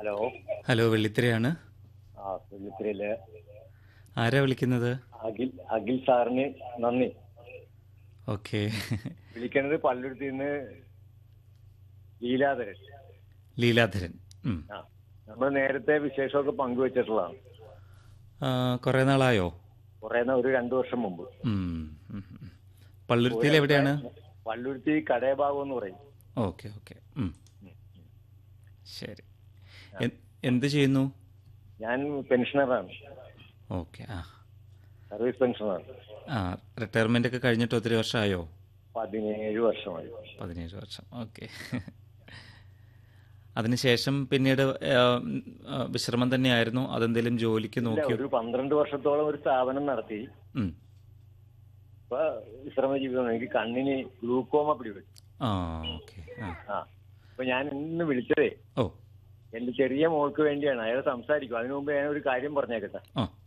Hello hello വെള്ളിത്തിരയാണ് ആ വെള്ളിത്തിരയില് ആരാ വിളിക്കുന്നത് അഖിൽ അഖിൽ സാറിന് നന്ദി ഓക്കെ വിളിക്കുന്നത് പള്ളുരുത്തിൽ നിന്ന് ലീലാധരൻ ലീലാധരൻ ഉം. ആ നമ്മൾ നേരത്തെ വിശേഷമൊക്കെ പങ്കുവച്ചിട്ടുള്ളതാണ് ആ, കുറേ നാളായോ കുറെ നാ- ഒരു രണ്ടു വർഷം മുമ്പ് ഉം, ഉം, ഉം. പള്ളുരുത്തിയിൽ എവിടെയാണ് പള്ളുരുത്തി കടയഭാഗം എന്ന് പറയും ഓക്കെ ഓക്കെ ഉം. ശരി എ- എന്ത് ചെയ്യുന്നു ഞാൻ പെൻഷനറാണ് ഓക്കെ ആ സർവീസ് പെൻഷനറാണ് ആ റിട്ടയർമെൻ്റ് ഒക്കെ കഴിഞ്ഞിട്ട് ഒത്തിരി വർഷമായോ പതിനേഴ് വർഷമായി പതിനേഴ് വർഷം ഓക്കെ അതിനുശേഷം പിന്നീട് ആ, ആ, വിശ്രമം തന്നെയായിരുന്നു അതെന്തെങ്കിലും ജോലിക്ക് ഇല്ല, നോക്കിയോ ഒരു പന്ത്രണ്ട് വർഷത്തോളം ഒരു സ്ഥാപനം നടത്തി ഉം. ഇപ്പൊ വിശ്രമ ജീവിതമാണ് എനിക്ക് കണ്ണിന് ഗ്ലൂക്കോമ പിടിപെട്ടു ആ ഓക്കെ ആ ആ അപ്പൊ ഞാൻ ഇന്ന് വിളിച്ചതേ ഓ എന്റെ ചെറിയ മോൾക്ക് വേണ്ടിയാണ് അയാൾ സംസാരിക്കും അതിനു മുമ്പ് ഞാൻ ഒരു കാര്യം പറഞ്ഞേക്കട്ടെ ആ